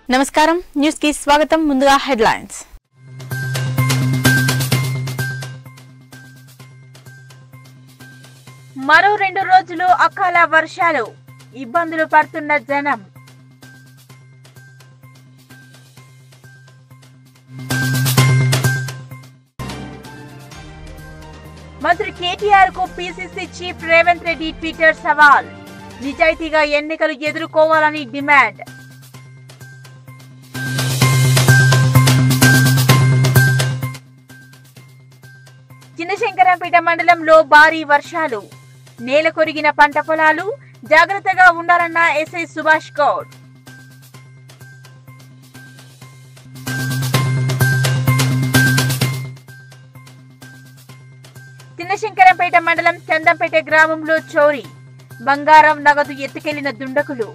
నమస్కారం న్యూస్ కి స్వాగతం ముందుగా హెడ్లైన్స్ మరో రెండు రోజులు అకాల వర్షాలు ఇబ్బందులు పడుతున్న జనం మంత్రి కేటీఆర్ కు PCC chief Revanth Reddy Twitter సవాల్ నిజాయితీగా ఎన్నికలు ఎదుర్కోవాలని డిమాండ్ చిన్నశంకరంపేట మండలంలో భారీ వర్షాలు నేల కొరిగిన పంట పొలాలు జాగ్రత్తగా ఉండాలన్న ఎస్ఐ సుభాష్ గౌడ్ చిన్నశంకరంపేట మండలం చందంపేట గ్రామంలో చోరీ బంగారం నగదు ఎత్తుకెళ్లిన దుండకులు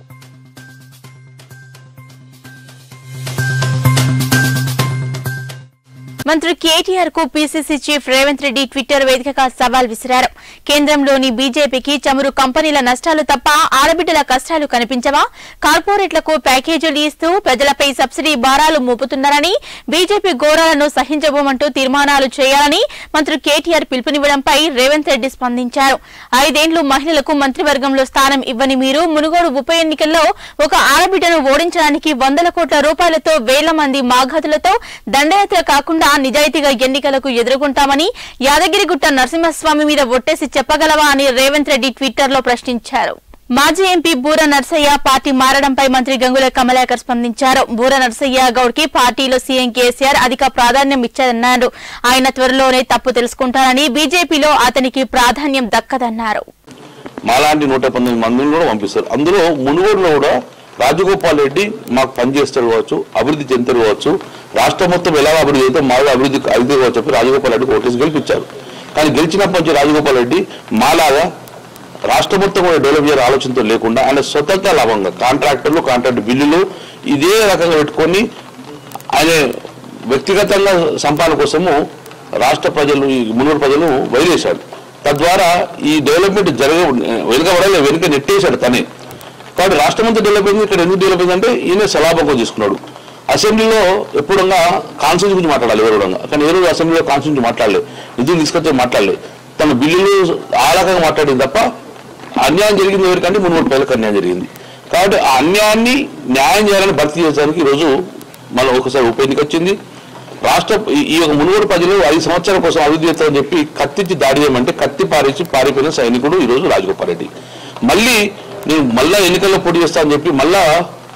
మంత్రి కేటీఆర్ కు PCC chief Revanth Reddy Twitter వేదికగా సవాల్ విసిరారు కేంద్రంలోని బీజేపీకి చమురు కంపెనీల నష్టాలు తప్ప ఆడబిడ్డల కష్టాలు కనిపించవా కార్పొరేట్లకు ప్యాకేజీలు ఇస్తూ ప్రజలపై సబ్సిడీ భారాలు మోపుతున్నారని బీజేపీ ఘోరాలను సహించబోమంటూ తీర్మానాలు చేయాలని మంత్రి కేటీఆర్ పిలుపునివ్వడంపై రేవంత్ రెడ్డి స్పందించారు ఐదేండ్లు మహిళలకు మంత్రివర్గంలో స్థానం ఇవ్వని మీరు మునుగోడు ఉప ఎన్నికల్లో ఒక ఆడబిడ్డను ఓడించడానికి వందల కోట్ల రూపాయలతో వేల మంది మాఘాతులతో దండయాత్ర కాకుండా నిజాయితీగా ఎన్నికలకు ఎదుర్కొంటామని యాదగిరిగుట్ట నరసింహస్వామి మీద ఒట్టేసి చెప్పగలవా అని రేవంత్ రెడ్డి ట్విట్టర్ లో ప్రశ్నించారు మాజీ ఎంపీ బూర నర్సయ్య పార్టీ మారడంపై మంత్రి గంగుల కమలాకర్ స్పందించారు బూర నర్సయ్య గౌడ్ కి పార్టీలో సీఎం కేసీఆర్ అధిక ప్రాధాన్యం ఇచ్చారన్నారు ఆయన త్వరలోనే తప్పు తెలుసుకుంటారని బీజేపీలో అతనికి ప్రాధాన్యం దక్కదన్నారు మాలాంటి నూట పంతొమ్మిది మందిని కూడా పంపిస్తారు అందులో మునుగోడులో కూడా రాజగోపాల్ రెడ్డి మాకు పనిచేస్తాడు కావచ్చు అభివృద్ధి చెందుతాడు కావచ్చు రాష్ట్రం మొత్తం ఎలా అభివృద్ధి అయితే మాకు అభివృద్ధి అభివృద్ధి కావచ్చు చెప్పి రాజగోపాల్ రెడ్డి ఓటేసి గెలిపించారు కానీ గెలిచినప్పటి నుంచి రాజగోపాల్ రెడ్డి మాలాగా రాష్ట్రం మొత్తం కూడా డెవలప్ చేయాలి ఆలోచనతో లేకుండా ఆయన స్వతంత్ర లాభంగా కాంట్రాక్టర్లు కాంట్రాక్ట్ బిల్లులు ఇదే రకంగా పెట్టుకొని ఆయన వ్యక్తిగతంగా సంపాదన కోసము రాష్ట్ర ప్రజలు ఈ మునుగోడు ప్రజలు వదిలేశాడు తద్వారా ఈ డెవలప్మెంట్ జరగ వెనుకబడాలి వెనుక నెట్టేశాడు తనే కాబట్టి రాష్ట్రం అంతా డెవలప్ అయింది ఇక్కడ ఎందుకు డెవలప్ అయిందంటే ఈయన సలాభంగా తీసుకున్నాడు అసెంబ్లీలో ఎప్పుడంగా కాన్స్టిట్యూన్స్ గురించి మాట్లాడాలి ఎవరుడంగా కానీ ఏ రోజు అసెంబ్లీలో కాన్స్టిట్యూన్స్ మాట్లాడలేదు నిధులు తీసుకొచ్చే మాట్లాడలేదు తన బిల్లులు ఆ రకంగా మాట్లాడింది తప్ప అన్యాయం జరిగింది ఎవరికంటే మునుగోడు ప్రజలకు అన్యాయం జరిగింది కాబట్టి ఆ అన్యాయాన్ని న్యాయం చేయాలని భర్తీ చేయడానికి ఈరోజు మళ్ళీ ఒకసారి ఉప ఎన్నిక వచ్చింది రాష్ట్ర ఈ- ఈ యొక్క మునుగోడు ప్రజలు ఐదు సంవత్సరాల కోసం అభివృద్ధి చేస్తారని చెప్పి కత్తిచ్చి దాడి చేయమంటే కత్తి పారేసి పారిపోయిన సైనికుడు ఈరోజు రాజగోపాల్ రెడ్డి మళ్ళీ నేను మళ్ళా ఎన్నికల్లో పోటీ చేస్తానని చెప్పి మళ్ళా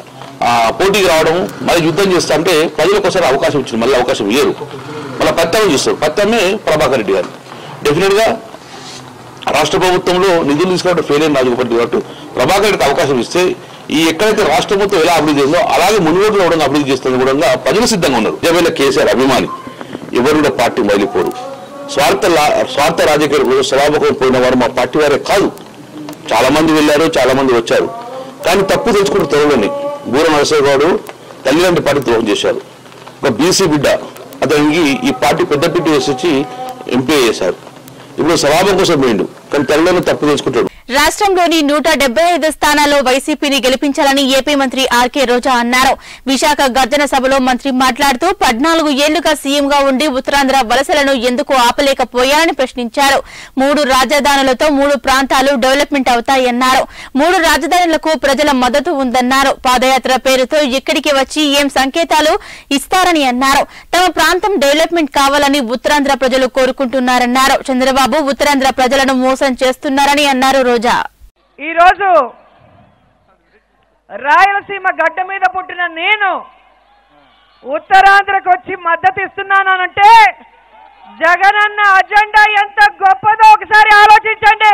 ఆ, పోటీకి రావడం మళ్ళీ యుద్ధం చేస్తా అంటే ప్రజలకు ఒకసారి అవకాశం ఇచ్చింది మళ్ళీ అవకాశం ఇయ్యరు మళ్ళీ పత్తమే చూస్తారు పత్తమే ప్రభాకర్ రెడ్డి గారు డెఫినెట్గా రాష్ట్ర ప్రభుత్వంలో నిధులు తీసుకోవడం ఫెయిల్ అయిన రాజగోపాల్ రెడ్డి కాబట్టి ప్రభాకర్ రెడ్డికి అవకాశం ఇస్తే ఈ ఎక్కడైతే రాష్ట్ర ప్రభుత్వం ఎలా అభివృద్ధి చేస్తుందో అలాగే మునుగోడులో కూడా అభివృద్ధి చేస్తుంది కూడా ప్రజలు సిద్ధంగా ఉన్నారు నిజమైన కేసీఆర్ అభిమాని ఎవరు కూడా పార్టీ వదిలిపోరు స్వార్థ లా- స్వార్థ రాజకీయ స్వభావం పోయిన వారు మా పార్టీ వారే కాదు చాలా మంది వెళ్ళారు చాలా మంది వచ్చారు కానీ తప్పు తెలుసుకుంటే త్వరలోని బూర నరసయ్య గౌడు తల్లిదండ్రి పార్టీ ద్రోహం చేశారు ఒక బీసీ బిడ్డ అతనికి ఈ పార్టీ పెద్ద పిట్టి వేసి వచ్చి ఎంపీ చేశారు ఇప్పుడు స్వభావం కోసం పోయిండు కానీ తల్లిదండ్రులు తప్పు తెలుసుకుంటాడు రాష్ట్రంలోని నూట డెబ్బై ఐదు స్థానాల్లో వైసీపీని గెలిపించాలని ఏపీ మంత్రి ఆర్కే రోజా అన్నారు విశాఖ గర్జన సభలో మంత్రి మాట్లాడుతూ పద్నాలుగు ఏళ్లుగా సీఎంగా ఉండి ఉత్తరాంధ్ర వలసలను ఎందుకు ఆపలేకపోయారని ప్రశ్నించారు మూడు రాజధానులతో మూడు ప్రాంతాలు డెవలప్మెంట్ అవుతాయన్నారు మూడు రాజధానులకు ప్రజల మద్దతు ఉందన్నారు పాదయాత్ర పేరుతో ఇక్కడికి వచ్చి ఏం సంకేతాలు ఇస్తారని అన్నారు తమ ప్రాంతం డెవలప్మెంట్ కావాలని ఉత్తరాంధ్ర ప్రజలు కోరుకుంటున్నారన్నారు చంద్రబాబు ఉత్తరాంధ్ర ప్రజలను మోసం చేస్తున్నారని అన్నారు రోజా ఈరోజు రాయలసీమ గడ్డ మీద పుట్టిన నేను ఉత్తరాంధ్రకు వచ్చి మద్దతు ఇస్తున్నానంటే జగనన్న అజెండా ఎంత గొప్పదో ఒకసారి ఆలోచించండి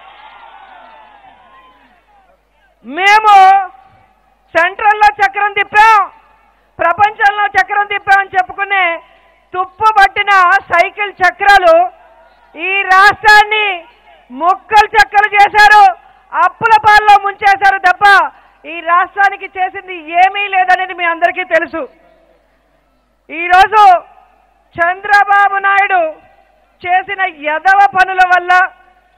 మేము సెంట్రల్లో చక్రం తిప్పాం ప్రపంచంలో చక్రం తిప్పామని చెప్పుకునే తుప్పు పట్టిన సైకిల్ చక్రాలు ఈ రాష్ట్రాన్ని ముక్కలు చెక్కలు చేశారు అప్పుల పాల్లో ముంచేశారు తప్ప ఈ రాష్ట్రానికి చేసింది ఏమీ లేదనేది మీ అందరికీ తెలుసు ఈరోజు చంద్రబాబు నాయుడు చేసిన యదవ పనుల వల్ల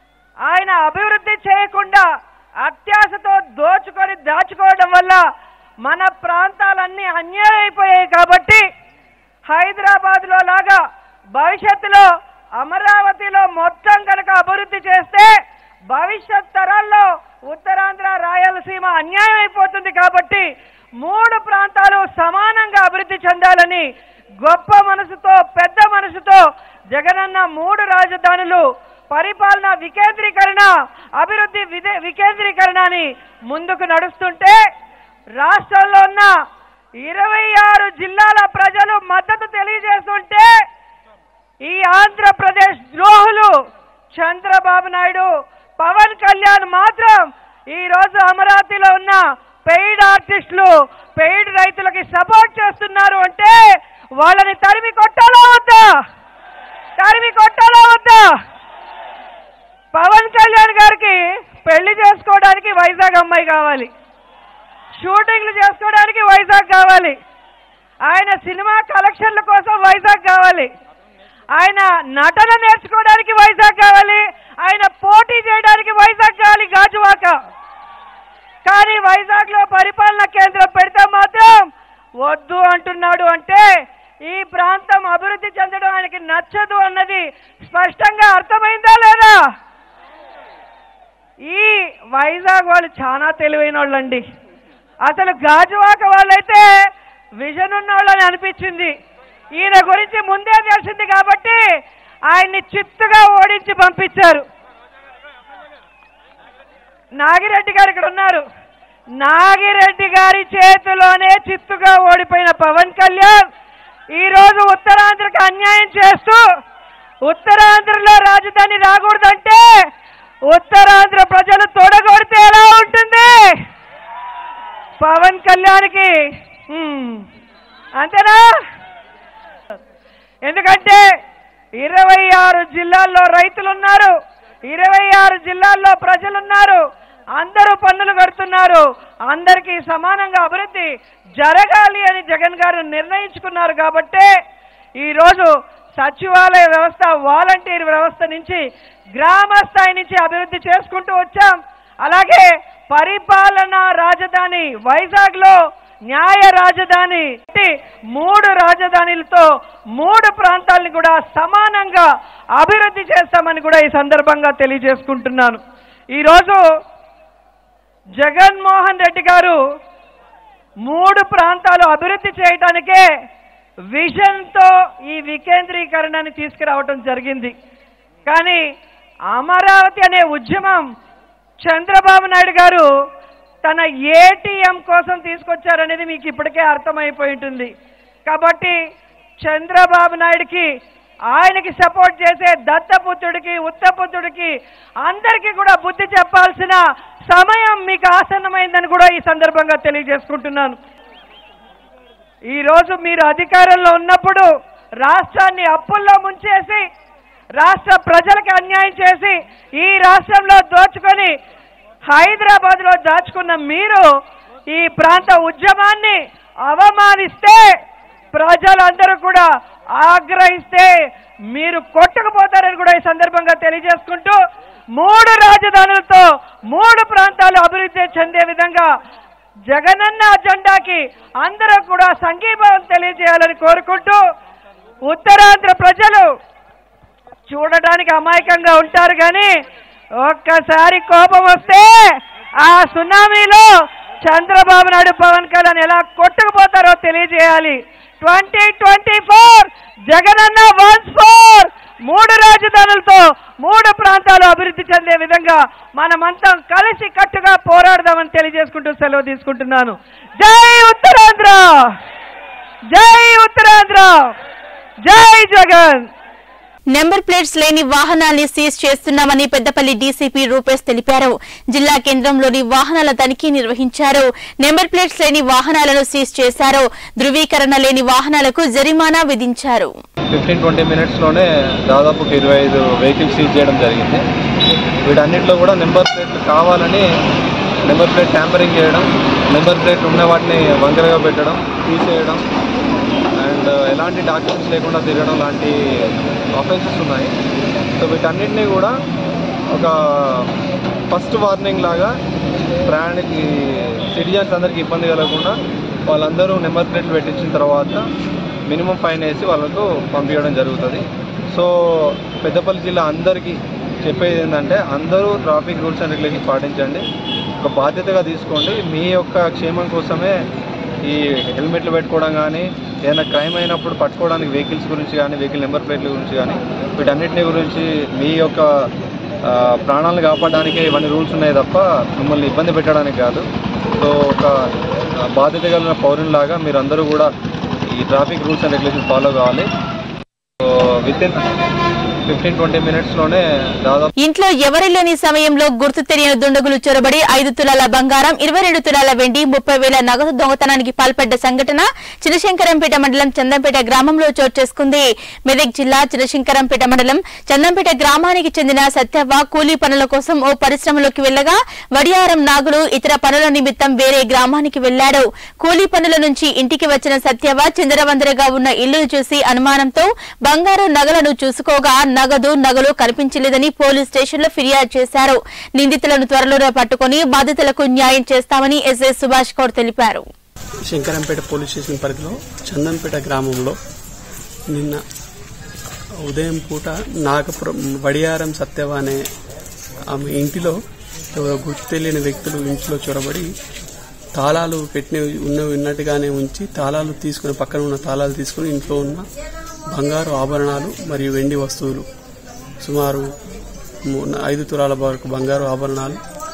ఆయన అభివృద్ధి చేయకుండా అత్యాశతో దోచుకొని దాచుకోవడం వల్ల మన ప్రాంతాలన్నీ అన్యాయం అయిపోయాయి కాబట్టి హైదరాబాద్లో లాగా భవిష్యత్తులో అమరావతిలో మొత్తం కనుక అభివృద్ధి చేస్తే భవిష్యత్ తరాల్లో ఉత్తరాంధ్ర రాయలసీమ అన్యాయం అయిపోతుంది కాబట్టి మూడు ప్రాంతాలు సమానంగా అభివృద్ధి చెందాలని గొప్ప మనసుతో పెద్ద మనసుతో జగనన్న మూడు రాజధానులు పరిపాలన వికేంద్రీకరణ అభివృద్ధి విదే వికేంద్రీకరణ అని ముందుకు నడుస్తుంటే రాష్ట్రంలో ఉన్న ఇరవై ఆరు జిల్లాల ప్రజలు మద్దతు తెలియజేస్తుంటే ఈ ఆంధ్రప్రదేశ్ ద్రోహులు చంద్రబాబు నాయుడు పవన్ కళ్యాణ్ మాత్రం ఈ రోజు అమరావతిలో ఉన్న పెయిడ్ ఆర్టిస్టులు పెయిడ్ రైతులకి సపోర్ట్ చేస్తున్నారు అంటే వాళ్ళని తరిమి కొట్టాలా వద్దా తరిమి కొట్టాలా వద్దా పవన్ కళ్యాణ్ గారికి పెళ్లి చేసుకోవడానికి వైజాగ్ అమ్మాయి కావాలి షూటింగ్లు చేసుకోవడానికి వైజాగ్ కావాలి ఆయన సినిమా కలెక్షన్ల కోసం వైజాగ్ కావాలి ఆయన నటన నేర్చుకోవడానికి వైజాగ్ కావాలి ఆయన పోటీ చేయడానికి వైజాగ్ కావాలి గాజువాక కానీ వైజాగ్ లో పరిపాలన కేంద్రం పెడితే మాత్రం వద్దు అంటున్నాడు అంటే ఈ ప్రాంతం అభివృద్ధి చెందడం ఆయనకి నచ్చదు అన్నది స్పష్టంగా అర్థమైందా లేదా ఈ వైజాగ్ వాళ్ళు చాలా తెలివైన వాళ్ళండి అసలు గాజువాక వాళ్ళైతే విజన్ ఉన్న వాళ్ళని అనిపించింది ఈయన గురించి ముందే తెలిసింది కాబట్టి ఆయన్ని చిత్తుగా ఓడించి పంపించారు నాగిరెడ్డి గారు ఇక్కడ ఉన్నారు నాగిరెడ్డి గారి చేతిలోనే చిత్తుగా ఓడిపోయిన పవన్ కళ్యాణ్ ఈ రోజు ఉత్తరాంధ్రకి అన్యాయం చేస్తూ ఉత్తరాంధ్రలో రాజధాని రాకూడదంటే ఉత్తరాంధ్ర ప్రజలు తొడగొడితే ఎలా ఉంటుంది పవన్ కళ్యాణ్కి హ్మ్, అంతేనా ఎందుకంటే ఇరవై ఆరు జిల్లాల్లో రైతులున్నారు ఇరవై ఆరు జిల్లాల్లో ప్రజలున్నారు అందరూ పన్నులు కడుతున్నారు అందరికీ సమానంగా అభివృద్ధి జరగాలి అని జగన్ గారు నిర్ణయించుకున్నారు కాబట్టే ఈరోజు సచివాలయ వ్యవస్థ వాలంటీర్ వ్యవస్థ నుంచి గ్రామ స్థాయి నుంచి అభివృద్ధి చేసుకుంటూ వచ్చాం అలాగే పరిపాలనా రాజధాని వైజాగ్ లో న్యాయ రాజధాని అంటే మూడు రాజధానులతో మూడు ప్రాంతాలను కూడా సమానంగా అభివృద్ధి చేస్తామని కూడా ఈ సందర్భంగా తెలియజేసుకుంటున్నాను ఈరోజు జగన్మోహన్ రెడ్డి గారు మూడు ప్రాంతాలు అభివృద్ధి చేయడానికే విజన్తో ఈ వికేంద్రీకరణని తీసుకురావటం జరిగింది కానీ అమరావతి అనే ఉద్యమం చంద్రబాబు నాయుడు గారు తన ఏటీఎం కోసం తీసుకొచ్చారనేది మీకు ఇప్పటికే అర్థమైపోయి ఉంటుంది కాబట్టి చంద్రబాబు నాయుడుకి ఆయనకి సపోర్ట్ చేసే దత్తపుత్రుడికి ఉత్తపుత్రుడికి అందరికీ కూడా బుద్ధి చెప్పాల్సిన సమయం మీకు ఆసన్నమైందని కూడా ఈ సందర్భంగా తెలియజేసుకుంటున్నాను ఈ రోజు మీరు అధికారంలో ఉన్నప్పుడు రాష్ట్రాన్ని అప్పుల్లో ముంచేసి రాష్ట్ర ప్రజలకు అన్యాయం చేసి ఈ రాష్ట్రంలో దోచుకొని హైదరాబాద్ లో దాచుకున్న మీరు ఈ ప్రాంత ఉద్యమాన్ని అవమానిస్తే ప్రజలందరూ కూడా ఆగ్రహిస్తే మీరు కొట్టుకుపోతారని కూడా ఈ సందర్భంగా తెలియజేసుకుంటూ మూడు రాజధానులతో మూడు ప్రాంతాలు అభివృద్ధి చెందే విధంగా జగనన్న అజెండాకి అందరూ కూడా సంఘీభావం తెలియజేయాలని కోరుకుంటూ ఉత్తరాంధ్ర ప్రజలు చూడడానికి అమాయకంగా ఉంటారు కానీ ఒక్కసారి కోపం వస్తే ఆ సునామీలో చంద్రబాబు నాయుడు పవన్ కళ్యాణ్ ఎలా కొట్టుకుపోతారో తెలియజేయాలి ట్వంటీ ట్వంటీ ఫోర్ జగనన్న వన్స్ ఫోర్ మూడు రాజధానులతో మూడు ప్రాంతాలు అభివృద్ధి చెందే విధంగా మనమంతా కలిసి కట్టుగా పోరాడదామని తెలియజేసుకుంటూ సెలవు తీసుకుంటున్నాను జై ఉత్తరాంధ్ర జై ఉత్తరాంధ్ర జై జగన్ నెంబర్ ప్లేట్స్ లేని వాహనాల్ని సీజ్ చేస్తున్నామని పెద్దపల్లి డీసీపీ రూపేష్ తెలిపారు జిల్లా కేంద్రంలోని వాహనాల తనిఖీ నిర్వహించారు నెంబర్ ప్లేట్స్ లేని వాహనాలను సీజ్ చేశారు ధృవీకరణ లేని వాహనాలకు జరిమానా విధించారు ఫిఫ్టీన్ ట్వంటీ మినిట్స్లోనే దాదాపు ఒక ఇరవై ఐదు వెహికల్స్ సీజ్ చేయడం జరిగింది వీటన్నిటిలో కూడా నెంబర్ ప్లేట్లు కావాలని నెంబర్ ప్లేట్ ట్యాంపరింగ్ చేయడం నెంబర్ ప్లేట్ ఉన్న వాటిని వంకరగా పెట్టడం తీసేయడం అండ్ ఎలాంటి డాక్యుమెంట్స్ లేకుండా తిరగడం లాంటి ఆఫెన్సెస్ ఉన్నాయి సో వీటన్నిటిని కూడా ఒక ఫస్ట్ వార్నింగ్ లాగా ప్రయాణికి సిటిజన్స్ అందరికీ ఇబ్బంది కలగకుండా వాళ్ళందరూ నెంబర్ ప్లేట్లు పెట్టించిన తర్వాత మినిమం ఫైన్ వేసి వాళ్ళకు పంపించడం జరుగుతుంది సో పెద్దపల్లి జిల్లా అందరికీ చెప్పేది ఏంటంటే అందరూ ట్రాఫిక్ రూల్స్ అండ్ రెగ్యులేషన్స్ పాటించండి ఒక బాధ్యతగా తీసుకోండి మీ యొక్క క్షేమం కోసమే ఈ హెల్మెట్లు పెట్టుకోవడం కానీ ఏదైనా క్రైమ్ అయినప్పుడు పట్టుకోవడానికి వెహికల్స్ గురించి కానీ వెహికల్ నెంబర్ ప్లేట్ల గురించి కానీ వీటన్నిటిని గురించి మీ యొక్క ఆ, ప్రాణాలను కాపాడడానికే ఇవన్నీ రూల్స్ ఉన్నాయి తప్ప మిమ్మల్ని ఇబ్బంది పెట్టడానికి కాదు సో ఒక ఆ, బాధ్యత కలిగిన పౌరునిలాగా మీరు అందరూ కూడా ఈ traffic rules and regulations follow కావాలి so with in fifteen twenty మినిట్స్లోనే దాదాపు ఇంట్లో ఎవరు లేని సమయంలో గుర్తు తెలియని దుండగులు చొరబడి ఐదు తులాల బంగారం ఇరవై రెండు తులాల వెండి ముప్పై వేల నగదు దొంగతనానికి పాల్పడ్డ సంఘటన చినశంకరంపేట మండలం చందంపేట గ్రామంలో చోటు చేసుకుంది మెదక్ జిల్లా చినశంకరంపేట మండలం చందంపేట గ్రామానికి చెందిన సత్యవ్వ కూలీ పనుల కోసం ఓ పరిశ్రమలోకి వెళ్లగా వడియారం నాగులు ఇతర పనుల నిమిత్తం వేరే గ్రామానికి వెళ్లాడు కూలీ పనుల నుంచి ఇంటికి వచ్చిన సత్యవ్వ చిందరవందరగా ఉన్న ఇల్లును చూసి అనుమానంతో బంగారు నగలను చూసుకోగా నగదు నగలు కనిపించలేదని పోలీస్ స్టేషన్లో ఫిర్యాదు చేశారు నిందితులను త్వరలోనే పట్టుకుని బాధితులకు న్యాయం చేస్తామని ఎస్ఐ సుభాష్ కౌర్ తెలిపారు శంకరంపేట పోలీస్ స్టేషన్ పరిధిలో చందంపేట గ్రామంలో నిన్న ఉదయం పూట నాగపురం వడియారం సత్యవ అనే ఆమె ఇంటిలో ఎవరో గుర్తు తెలియని వ్యక్తులు ఇంట్లో చొరబడి తాళాలు పెట్టినవి ఉన్నవి ఉన్నట్టుగానే ఉంచి తాళాలు తీసుకుని పక్కన ఉన్న తాళాలు తీసుకుని ఇంట్లో ఉన్న బంగారు ఆభరణాలు మరియు వెండి వస్తువులు సుమారు ము- ఐదు తులాల వరకు బంగారు ఆభరణాలు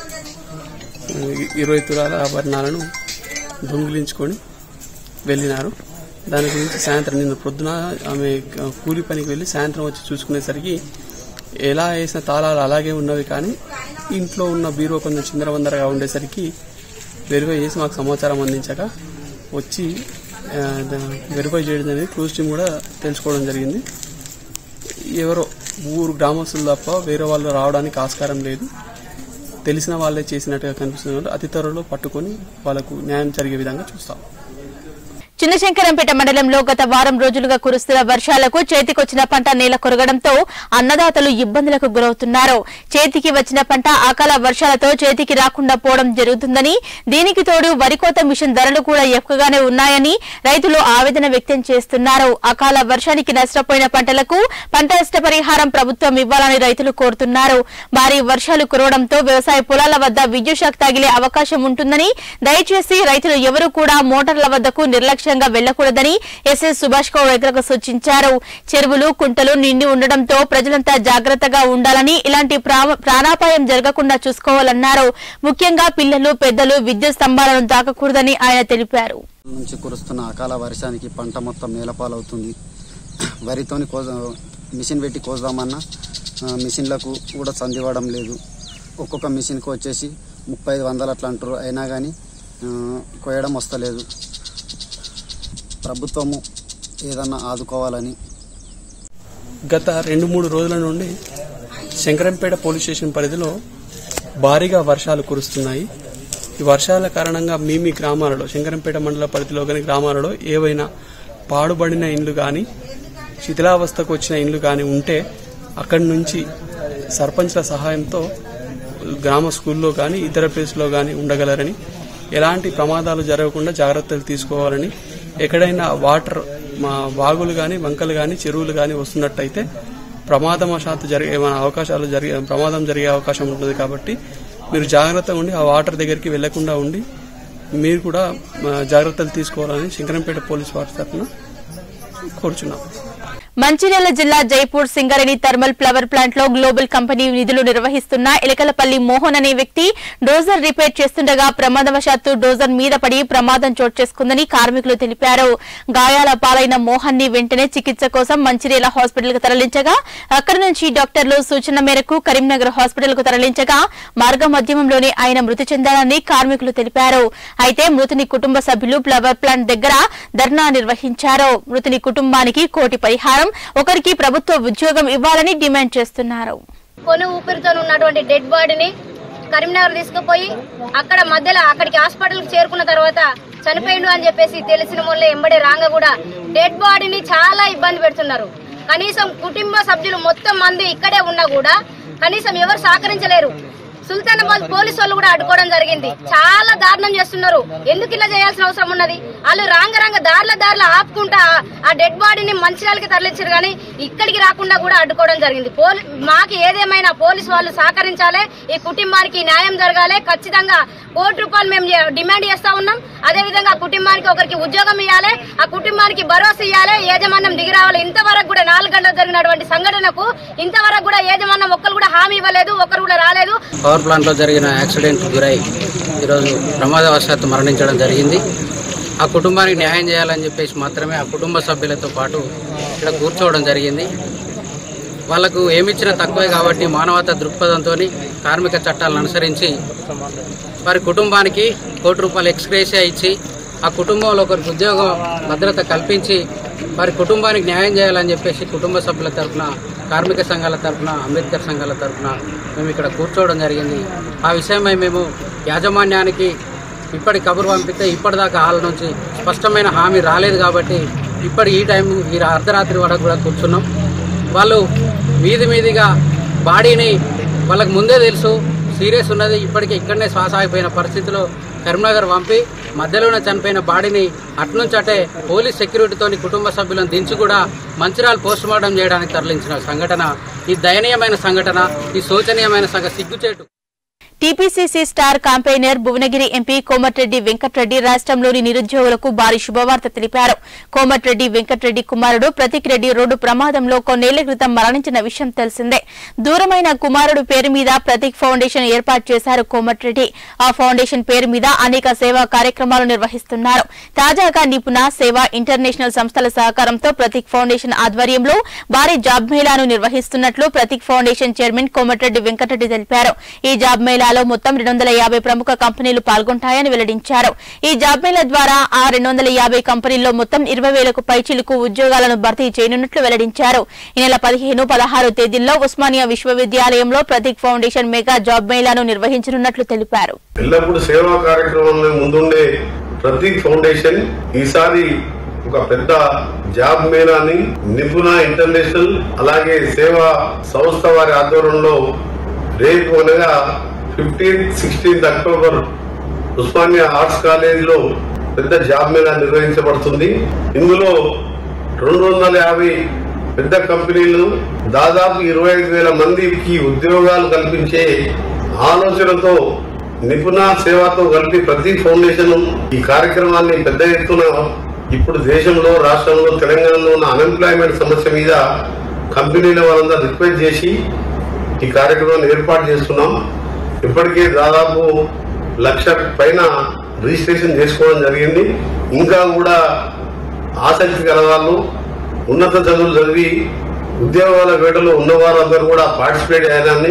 ఇ- ఇరవై తులాల ఆభరణాలను దొంగిలించుకొని వెళ్ళినారు దాని గురించి సాయంత్రం నిన్న పొద్దున ఆమె కూలి పనికి వెళ్ళి సాయంత్రం వచ్చి చూసుకునేసరికి ఎలా వేసిన తాళాలు అలాగే ఉన్నవి కానీ ఇంట్లో ఉన్న బీరో కొంచెం చిందరవందరగా ఉండేసరికి వెరిఫై చేసి మాకు సమాచారం అందించాక వచ్చి ఆ, ద- వెరిఫై చేయడం అనేది క్రూజ్ టీం కూడా తెలుసుకోవడం జరిగింది ఎవరో ఊరు గ్రామస్తులు తప్ప వేరే వాళ్ళు రావడానికి ఆస్కారం లేదు తెలిసిన వాళ్ళే చేసినట్టుగా కనిపిస్తున్న వాళ్ళు అతి త్వరలో పట్టుకొని వాళ్ళకు న్యాయం జరిగే విధంగా చూస్తాం చిన్నశంకరంపేట మండలంలో గత వారం రోజులుగా కురుస్తున్న వర్షాలకు చేతికొచ్చిన పంట నేల కొరగడంతో అన్నదాతలు ఇబ్బందులకు గురవుతున్నారు చేతికి వచ్చిన పంట అకాల వర్షాలతో చేతికి రాకుండా పోవడం జరుగుతుందని దీనికి తోడు వరికోత మిషన్ ధరలు కూడా ఎక్కువగానే ఉన్నాయని రైతులు ఆవేదన వ్యక్తం చేస్తున్నారు అకాల వర్షానికి నష్టపోయిన పంటలకు పంట నష్టపరిహారం ప్రభుత్వం ఇవ్వాలని రైతులు కోరుతున్నారు భారీ వర్షాలు కురవడంతో వ్యవసాయ పొలాల వద్ద విద్యుత్ షాక్ తగిలే అవకాశం ఉంటుందని దయచేసి రైతులు ఎవరూ కూడా మోటార్ల వద్దకు నిర్లక్ష్యంగా వెళ్లకూడదని ఎస్ఎస్ సుభాష్ కౌరేకరకు సూచించారు చెరువులు కుంటలు నిండి ఉండడంతో ప్రజలంతా జాగ్రత్తగా ఉండాలని ఇలాంటి ప్రా- ప్రాణాపాయం జరగకుండా చూసుకోవాలన్నారు ముఖ్యంగా పిల్లలు పెద్దలు విద్యుత్ స్తంభాలను తాకకూడదని ఆయన తెలిపారు నుంచి కురుస్తున్న అకాల వర్షానికి పంట మొత్తం నేలపాలవుతుంది వరితోని కోస మిషన్ పెట్టి కోద్దామన్నా ఆ, మిషన్లకు కూడా సందివ్వడం లేదు ఒక్కొక్క మిషన్కి వచ్చేసి ముప్పై ఐదు వందలు అట్లా అంటారు అయినా కానీ కోయడం వస్తలేదు ప్రభుత్వము ఏదన్నా ఆదుకోవాలని గత రెండు మూడు రోజుల నుండి శంకరంపేట పోలీస్ స్టేషన్ పరిధిలో భారీగా వర్షాలు కురుస్తున్నాయి ఈ వర్షాల కారణంగా మీ మీ గ్రామాలలో శంకరంపేట మండల పరిధిలో కానీ గ్రామాలలో ఏవైనా పాడుబడిన ఇండ్లు కానీ శిథిలావస్థకు వచ్చిన ఇండ్లు కానీ ఉంటే అక్కడి నుంచి సర్పంచ్ల సహాయంతో గ్రామ స్కూల్లో కానీ ఇతర ప్లేస్లో కానీ ఉండగలరని ఎలాంటి ప్రమాదాలు జరగకుండా జాగ్రత్తలు తీసుకోవాలని ఎక్కడైనా వాటర్ మా వాగులు కానీ వంకలు కానీ చెరువులు కానీ వస్తున్నట్టయితే ప్రమాదవశాత్తు జరిగే ఏమైనా అవకాశాలు జరిగే ప్రమాదం జరిగే అవకాశం ఉంటుంది కాబట్టి మీరు జాగ్రత్తగా ఉండి ఆ వాటర్ దగ్గరికి వెళ్లకుండా ఉండి మీరు కూడా ఆ, జాగ్రత్తలు తీసుకోవాలని శంకరంపేట పోలీస్ వారి తరఫున కోరుచున్నాం మంచిర్యాల జిల్లా Jaipur Singareni thermal power plant లో గ్లోబల్ కంపెనీ నిధులు నిర్వహిస్తున్న ఎలకలపల్లి మోహన్ అనే వ్యక్తి డోజర్ రిపేర్ చేస్తుండగా ప్రమాదవశాత్తు డోజర్ మీద పడి ప్రమాదం చోటు చేసుకుందని కార్మికులు తెలిపారు గాయాల పాలైన మోహన్ ని వెంటనే చికిత్స కోసం మంచిర్యాల హాస్పిటల్ కు తరలించగా అక్కడి నుంచి డాక్టర్లు సూచన మేరకు కరీంనగర్ హాస్పిటల్ కు తరలించగా మార్గ మధ్యమంలోనే ఆయన మృతి చెందారని కార్మికులు తెలిపారు అయితే మృతుని కుటుంబ సభ్యులు ఫ్లవర్ ప్లాంట్ దగ్గర ధర్నా నిర్వహించారు మృతుని కుటుంబానికి కోటి పరిహారం ఒకరికి ప్రభుత్వ ఉద్యోగం ఇవ్వాలని డిమాండ్ చేస్తున్నారు కొను ఊపిరితో ఉన్నటువంటి డెడ్ బాడీని కరీంనగర్ తీసుకుపోయి అక్కడ మధ్యలో అక్కడికి హాస్పిటల్కి చేరుకున్న తర్వాత చనిపోయిండు అని చెప్పేసి తెలిసిన వల్ల ఎంబడే రాంగ కూడా డెడ్ బాడీని చాలా ఇబ్బంది పెడుతున్నారు కనీసం కుటుంబ సభ్యులు మొత్తం మంది ఇక్కడే ఉన్నా కూడా కనీసం ఎవరు సహకరించలేరు సుల్తానాబాద్ పోలీసు వాళ్ళు కూడా అడ్డుకోవడం జరిగింది చాలా దారుణం చేస్తున్నారు ఎందుకు ఇలా చేయాల్సిన అవసరం ఉన్నది వాళ్ళు రాంగ రాంగ దారిల దారిల ఆపుకుంటా ఆ డెడ్ బాడీని మంచిర్యాలకి తరలించారు కానీ ఇక్కడికి రాకుండా కూడా అడ్డుకోవడం జరిగింది పోలీ మాకు ఏదేమైనా పోలీసు వాళ్ళు సహకరించాలి ఈ కుటుంబానికి న్యాయం జరగాలి ఖచ్చితంగా కోటి రూపాయలు మేము చే- డిమాండ్ చేస్తా ఉన్నాం అదే విధంగా ఆ కుటుంబానికి ఒకరికి ఉద్యోగం ఇవ్వాలి ఆ కుటుంబానికి భరోసా ఇవ్వాలి యాజమాన్యం దిగి రావాలి ఇంతవరకు కూడా నాలుగు గంటలు జరిగినటువంటి సంఘటనకు ఇంతవరకు కూడా యాజమాన్యం ఒక్కరు కూడా హామీ ఇవ్వలేదు ఒక్కరు కూడా రాలేదు పవర్ ప్లాంట్లో జరిగిన యాక్సిడెంట్ గురై ఈరోజు ప్రమాదవశాత్తు మరణించడం జరిగింది ఆ కుటుంబానికి న్యాయం చేయాలని చెప్పేసి మాత్రమే ఆ కుటుంబ సభ్యులతో పాటు ఇక్కడ కూర్చోవడం జరిగింది వాళ్ళకు ఏమిచ్చినా తక్కువే కాబట్టి మానవతా దృక్పథంతో కార్మిక చట్టాలను అనుసరించి వారి కుటుంబానికి కోటి రూపాయలు ఎక్స్గ్రేషియా ఇచ్చి ఆ కుటుంబంలో ఒకరికి ఉద్యోగ భద్రత కల్పించి వారి కుటుంబానికి న్యాయం చేయాలని చెప్పేసి కుటుంబ సభ్యుల తరఫున కార్మిక సంఘాల తరఫున అంబేద్కర్ సంఘాల తరఫున మేము ఇక్కడ కూర్చోవడం జరిగింది ఆ విషయమై మేము యాజమాన్యానికి ఇప్పటి కబురు పంపితే ఇప్పటిదాకా హాల్ నుంచి స్పష్టమైన హామీ రాలేదు కాబట్టి ఇప్పటి ఈ టైం ఈ అర్ధరాత్రి వరకు కూడా కూర్చున్నాం వాళ్ళు మీది మీదిగా బాడీని వాళ్ళకి ముందే తెలుసు సీరియస్ ఉన్నది ఇప్పటికే ఇక్కడనే శ్వాస ఆగిపోయిన పరిస్థితిలో కరీంనగర్ పంపి మధ్యలోనే చనిపోయిన బాడీని అట్నుంచి అటే పోలీస్ సెక్యూరిటీతోని కుటుంబ సభ్యులను దించి కూడా మంచిరాలు పోస్ట్ మార్టం చేయడానికి తరలించిన సంఘటన ఈ దయనీయమైన సంఘటన ఈ శోచనీయమైన సంఘ సిగ్గుచేటు TPCC star campaigner Bhuvanagiri MP Komatireddy Venkatreddy రాష్ట్రంలోని నిరుద్యోగులకు భారీ శుభవార్త తెలిపారు కోమటిరెడ్డి వెంకటరెడ్డి కుమారుడు ప్రతీక్ రెడ్డి రోడ్డు ప్రమాదంలో కొన్నేళ్ల క్రితం మరణించిన విషయం తెలిసిందే దూరమైన కుమారుడు పేరు మీద ప్రతీక్ ఫౌండేషన్ ఏర్పాటు చేశారు కోమటిరెడ్డి ఆ ఫౌండేషన్ పేరు మీద అనేక సేవా కార్యక్రమాలు నిర్వహిస్తున్నారు తాజాగా నిపుణ సేవ ఇంటర్నేషనల్ సంస్థల సహకారంతో ప్రతీక్ ఫౌండేషన్ ఆధ్వర్యంలో భారీ జాబ్ మేళాను నిర్వహిస్తున్నట్లు ప్రతీక్ ఫౌండేషన్ చైర్మన్ కోమటిరెడ్డి వెంకటరెడ్డి తెలిపారు ఈ జాబ్ మేళాలో మొత్తం రెండు వందల యాభై ప్రముఖ కంపెనీలు పాల్గొంటాయని వెల్లడించారు ఈ జాబ్ మేళా ద్వారా ఆ రెండు వందల యాభై కంపెనీల్లో మొత్తం ఇరవై వేలకు పైచిలుకు ఉద్యోగాలను భర్తీ చేయనున్నట్లు వెల్లడించారు ఈ నెల పదిహేను పదహారు తేదీల్లో ఉస్మానియా విశ్వవిద్యాలయంలో ప్రతీక్ ఫౌండేషన్ మెగా జాబ్ మేళాను నిర్వహించనున్నట్లు తెలిపారు ఎల్లప్పుడూ సేవా కార్యక్రమంలో ముందుండే ప్రతీక్ ఫౌండేషన్ ఈసారి ఒక పెద్ద జాబ్ మేళాని నిపుణ ఇంటర్నేషనల్ అలాగే సేవా సంస్థ వారి ఆధ్వర్యంలో రేపు అనగా fifteenth sixteenth October Osmania arts కాలేజీలో పెద్ద జాబ్ మేళా నిర్వహించబడుతుంది ఇందులో రెండు వందల యాభై పెద్ద కంపెనీలు దాదాపు ఇరవై ఐదు వేల మందికి ఉద్యోగాలు కల్పించే ఆలోచనతో నిపుణ సేవతో కలిపి ప్రతి ఫౌండేషన్ ఈ కార్యక్రమాన్ని పెద్ద ఎత్తున ఇప్పుడు దేశంలో రాష్ట్రంలో తెలంగాణలో ఉన్న అన్ఎంప్లాయ్మెంట్ సమస్య మీద కంపెనీల వాళ్ళందరూ రిక్వెస్ట్ చేసి ఈ కార్యక్రమాన్ని ఏర్పాటు చేస్తున్నాం ఇప్పటికే దాదాపు లక్ష పైన రిజిస్ట్రేషన్ చేసుకోవడం జరిగింది ఇంకా కూడా ఆసక్తి గల వాళ్ళు ఉన్నత చదువులు చదివి ఉద్యోగాల వేటలో ఉన్న వారందరూ కూడా పార్టిసిపేట్ అయ్యారని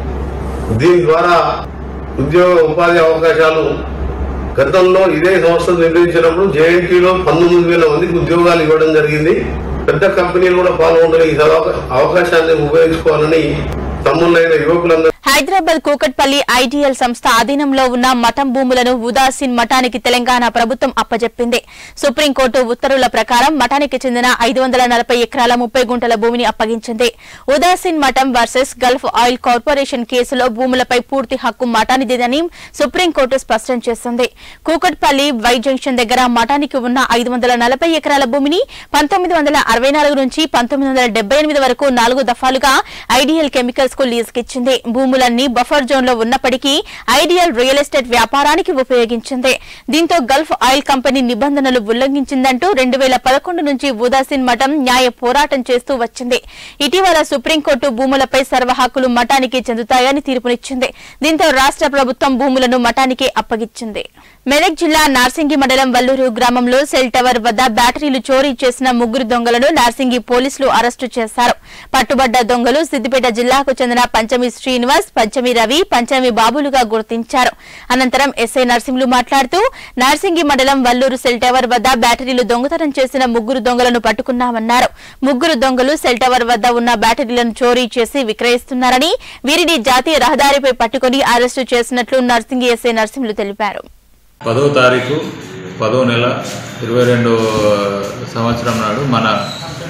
దీని ద్వారా ఉద్యోగ ఉపాధి అవకాశాలు గతంలో ఇదే సంస్థ నిర్వహించినప్పుడు జేఎన్టీలో పంతొమ్మిది వేల మందికి ఉద్యోగాలు ఇవ్వడం జరిగింది పెద్ద కంపెనీలు కూడా పాల్గొంటున్న ఈ అవకా- అవకాశాన్ని ఉపయోగించుకోవాలని తమ్ముళ్ళైన యువకులందరూ హైదరాబాద్ కూకట్పల్లి ఐటీఎల్ సంస్థ అధీనంలో ఉన్న మఠం భూములను ఉదాసీన్ మఠానికి తెలంగాణ ప్రభుత్వం అప్పజెప్పింది సుప్రీంకోర్టు ఉత్తర్వుల ప్రకారం మఠానికి చెందిన ఐదు వందల నలభై ఎకరాల ముప్పై గుంటల భూమిని అప్పగించింది ఉదాసీన్ మఠం వర్సెస్ గల్ఫ్ ఆయిల్ కార్పొరేషన్ కేసులో భూములపై పూర్తి హక్కు మఠానిదేనని సుప్రీంకోర్టు స్పష్టం చేసింది కూకట్పల్లి వై జంక్షన్ దగ్గర మఠానికి ఉన్న ఐదు వందల నలభై ఎకరాల భూమిని పంతొమ్మిది వందల అరవై నాలుగు నుంచి పంతొమ్మిది వందల డెబ్బై ఎనిమిది వరకు నాలుగు దఫాలుగా ఐడియల్ కెమికల్స్ కు లీజుకిచ్చింది భూములన్నీ బఫర్ జోన్ లో ఉన్నప్పటికీ ఐడియల్ రియల్ ఎస్టేట్ వ్యాపారానికి ఉపయోగించింది దీంతో గల్ఫ్ ఆయిల్ కంపెనీ నిబంధనలు ఉల్లంఘించిందంటూ రెండు వేల పదకొండు నుంచి ఉదాసీన్ మఠం న్యాయ పోరాటం చేస్తూ వచ్చింది ఇటీవల సుప్రీంకోర్టు భూములపై సర్వ హక్కులు మఠానికి చెందుతాయని తీర్పునిచ్చింది దీంతో రాష్ట్ర ప్రభుత్వం భూములను మఠానికి అప్పగించింది మెదక్ జిల్లా నార్సింగి మండలం వల్లూరు గ్రామంలో సెల్ టవర్ వద్ద బ్యాటరీలు చోరీ చేసిన ముగ్గురు దొంగలను నార్సింగి పోలీసులు అరెస్టు చేశారు పట్టుబడ్డ దొంగలు సిద్దిపేట జిల్లాకు చెందిన పంచమి శ్రీనివాస్ పంచమి రవి పంచమి బాబులుగా గుర్తించారు అనంతరం ఎస్ఐ నర్సింహులు మాట్లాడుతూ నార్సింగి మండలం వల్లూరు సెల్ టవర్ వద్ద బ్యాటరీలు దొంగతనం చేసిన ముగ్గురు దొంగలను పట్టుకున్నామన్నారు ముగ్గురు దొంగలు సెల్ టవర్ వద్ద ఉన్న బ్యాటరీలను చోరీ చేసి విక్రయిస్తున్నారని వీరిని జాతీయ రహదారిపై పట్టుకుని అరెస్టు చేసినట్లు నర్సింగి ఎస్ఐ నర్సింహులు తెలిపారు పదో తారీఖు పదో నెల ఇరవై రెండో సంవత్సరం నాడు మన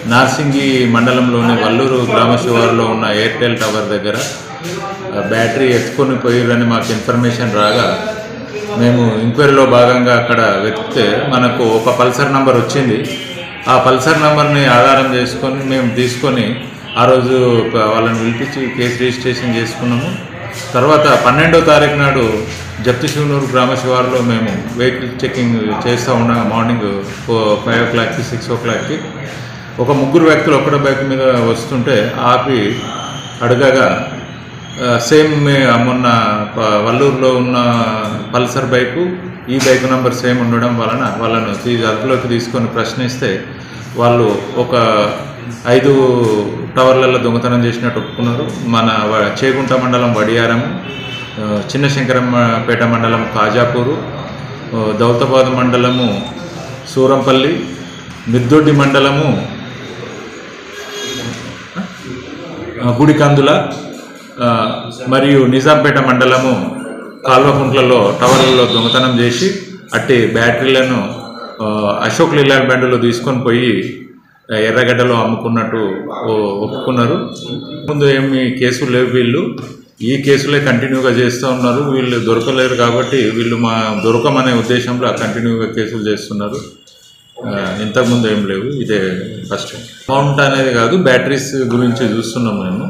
నార్సింగి మండలంలోని వల్లూరు గ్రామ శివారులో ఉన్న ఎయిర్టెల్ టవర్ దగ్గర ఆ, బ్యాటరీ ఎత్తుకొని పోయిరని మాకు ఇన్ఫర్మేషన్ రాగా మేము ఎంక్వైరీలో భాగంగా అక్కడ వెతికితే మనకు ఒక పల్సర్ నంబర్ వచ్చింది ఆ పల్సర్ నంబర్ని ఆధారం చేసుకొని మేము తీసుకొని ఆ రోజు ఒక వాళ్ళని పిలిపించి కేసు రిజిస్ట్రేషన్ చేసుకున్నాము తర్వాత పన్నెండో తారీఖు నాడు జప్తి శివనూరు గ్రామ శివారులో మేము వెహికల్ చెకింగ్ చేస్తూ ఉండగా మార్నింగ్ ఫైవ్ ఓ క్లాక్కి సిక్స్ ఓ క్లాక్కి ఒక ముగ్గురు వ్యక్తులు ఒకటే బైక్ మీద వస్తుంటే ఆపి అడగగా ఆ, సేమ్ మే- మొన్న ప- వల్లూరులో ఉన్న పల్సర్ బైకు ఈ బైక్ నంబర్ సేమ్ ఉండడం వలన వాళ్ళను తీ- అదుపులోకి తీసుకొని ప్రశ్నిస్తే వాళ్ళు ఒక ఐదు టవర్లలో దొంగతనం చేసినట్టు ఒప్పుకున్నారు మన వ- చేగుంట మండలం వడియారం ఆ, చిన్న శంకరంపేట మండలం కాజాపూరు ఆ, దౌలతాబాద్ మండలము సూరంపల్లి మిద్దొడ్డి మండలము ఆ, గుడికందుల ఆ, మరియు నిజాంపేట మండలము కాల్వకుంట్లలో టవర్లలో దొంగతనం చేసి అట్టి బ్యాటరీలను ఆ, అశోక్ లీలాల్ బండిలో తీసుకొని పోయి ఆ, ఎర్రగడ్డలో అమ్ముకున్నట్టు ఓ, ఒప్పుకున్నారు ముందు ఏమి కేసులు లేవు వీళ్ళు ఈ కేసులే కంటిన్యూగా చేస్తూ ఉన్నారు వీళ్ళు దొరకలేరు కాబట్టి వీళ్ళు మా దొరకమనే ఉద్దేశంలో కంటిన్యూగా కేసులు చేస్తున్నారు ఆ, ఇంతకుముందు ఏం లేవు ఇదే ఫస్ట్ అమౌంట్ అనేది కాదు బ్యాటరీస్ గురించి చూస్తున్నాం మేము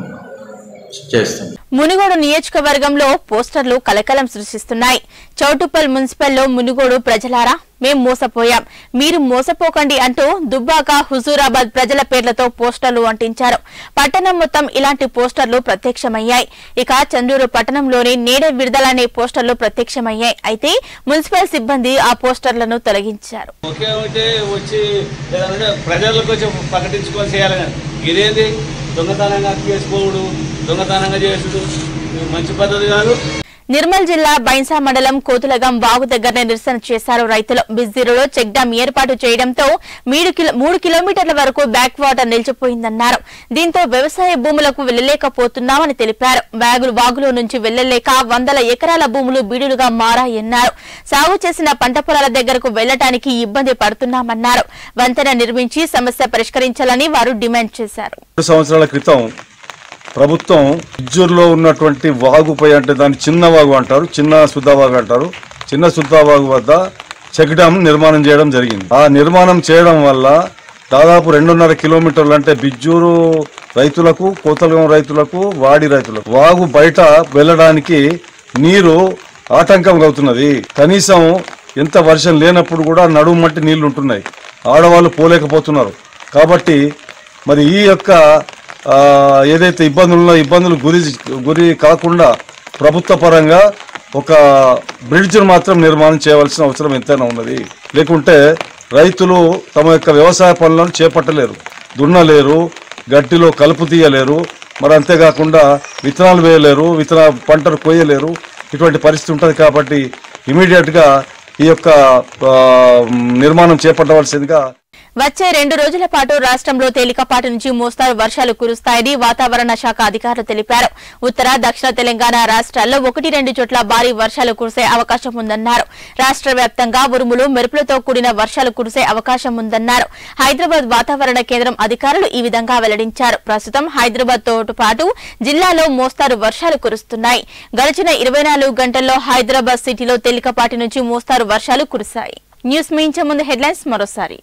చేస్తాం మునుగోడు నియోజకవర్గంలో పోస్టర్లు కలకలం సృష్టిస్తున్నాయి చౌటుప్పల్ మున్సిపల్లో మునుగోడు ప్రజలారా మేం మోసపోయాం మీరు మోసపోకండి అంటూ దుబ్బాక హుజూరాబాద్ ప్రజల పేర్లతో పోస్టర్లు అంటించారు పట్టణం మొత్తం ఇలాంటి పోస్టర్లు ప్రత్యక్షమయ్యాయి ఇక చంద్రూరు పట్టణంలోని నేడ విడుదలనే పోస్టర్లు ప్రత్యక్షమయ్యాయి అయితే మున్సిపల్ సిబ్బంది ఆ పోస్టర్లను తొలగించారు ఒకే ఒకటి వచ్చి ఏదంటే ప్రజలకు వచ్చి ప్రకటించుకొని చేయాలి కానీ ఇదేంది దొంగతనంగా చేసుకోవడు దొంగతనంగా చేసుడు ఇది మంచి పద్ధతి కాదు నిర్మల్ జిల్లా బైన్సా మండలం కోతులగం వాగు దగ్గరనే నిరసన చేశారు రైతులు బిజ్జీరులో చెక్ డ్యాం ఏర్పాటు చేయడంతో మూడు కిలో- మూడు కిలోమీటర్ల వరకు బ్యాక్ వాటర్ నిలిచిపోయిందన్నారు దీంతో వ్యవసాయ భూములకు వెళ్లలేకపోతున్నామని తెలిపారు వాగులు వాగులో నుంచి వెళ్లలేక వందల ఎకరాల భూములు బీడులుగా మారాయన్నారు సాగు చేసిన పంట పొలాల దగ్గరకు వెళ్లటానికి ఇబ్బంది పడుతున్నామన్నారు వంతెన నిర్మించి సమస్య పరిష్కరించాలని వారు డిమాండ్ చేశారు రెండు సంవత్సరాల క్రితం ప్రభుత్వం ఇజ్జూరులో ఉన్నటువంటి వాగుపై అంటే దాన్ని చిన్న వాగు అంటారు చిన్న సుద్దావాగు అంటారు చిన్న సుద్దావాగు వద్ద చెక్ డ్యామ్ నిర్మాణం చేయడం జరిగింది ఆ నిర్మాణం చేయడం వల్ల దాదాపు రెండున్నర కిలోమీటర్లు అంటే బిజ్జూరు రైతులకు కోతలగం రైతులకు వాడి రైతులకు వాగు బయట వెళ్ళడానికి నీరు ఆటంకం అవుతున్నది కనీసం ఎంత వర్షం లేనప్పుడు కూడా నడుము మట్టి నీళ్లు ఉంటున్నాయి ఆడవాళ్ళు పోలేకపోతున్నారు కాబట్టి మరి ఈ యొక్క ఆ, ఏదైతే ఇబ్బందులు ఉన్నాయో ఇబ్బందులు గురి గురి కాకుండా ప్రభుత్వ పరంగా ఒక బ్రిడ్జ్ను మాత్రం నిర్మాణం చేయవలసిన అవసరం ఎంతైనా ఉన్నది లేకుంటే రైతులు తమ యొక్క వ్యవసాయ పనులను చేపట్టలేరు దున్నలేరు గడ్డిలో కలుపు తీయలేరు మరి అంతేకాకుండా విత్తనాలు వేయలేరు విత్తన పంటలు కోయలేరు ఇటువంటి పరిస్థితి ఉంటుంది కాబట్టి ఇమీడియట్గా ఈ యొక్క ఆ, నిర్మాణం చేపట్టవలసిందిగా వచ్చే రెండు రోజుల పాటు రాష్ట్రంలో తేలికపాటి నుంచి మోస్తారు వర్షాలు కురుస్తాయని వాతావరణ శాఖ అధికారులు తెలిపారు ఉత్తర దక్షిణ తెలంగాణ రాష్ట్రాల్లో ఒకటి రెండు చోట్ల భారీ వర్షాలు కురిసే అవకాశం ఉందన్నారు రాష్ట్ర వ్యాప్తంగా ఉరుములు మెరుపులతో కూడిన వర్షాలు కురిసే అవకాశం ఉందన్నారు హైదరాబాద్ వాతావరణ కేంద్రం అధికారులు ఈ విధంగా వెల్లడించారు ప్రస్తుతం హైదరాబాద్ తో పాటు జిల్లాలో మోస్తారు వర్షాలు కురుస్తున్నాయి గడిచిన ఇరవై నాలుగు గంటల్లో హైదరాబాద్ సిటీలో తేలికపాటి నుంచి మోస్తారు వర్షాలు కురిశాయి న్యూస్ మించే ముందు హెడ్లైన్స్ మరోసారి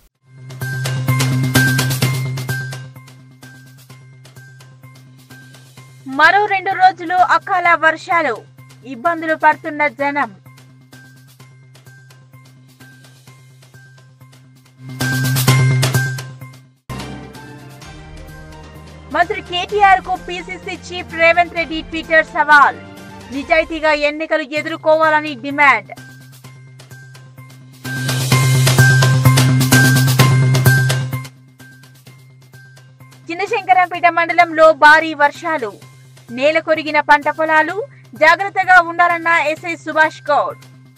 మరో రెండు రోజులు అకాల వర్షాలు ఇబ్బందులు పడుతున్న జనం మంత్రి కేటీఆర్ కు PCC chief Revanth Reddy Twitter సవాల్ నిజాయితీగా ఎన్నికలు ఎదుర్కోవాలని డిమాండ్ చిన్నశంకరంపేట మండలంలో భారీ వర్షాలు నేల కొరిగిన పంట పొలాలు జాగ్రత్తగా ఉండాలన్న ఎస్ఐ సుభాష్ గౌడ్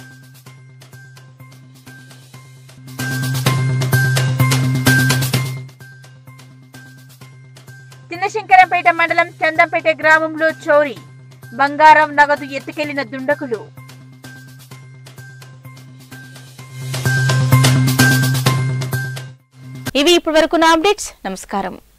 చిన్నశంకరంపేట మండలం చందంపేట గ్రామంలో చోరీ బంగారం నగదు ఎత్తుకెళ్లిన దుండకులు ఇవి ఇప్పటి వరకు నా అప్డేట్స్ నమస్కారం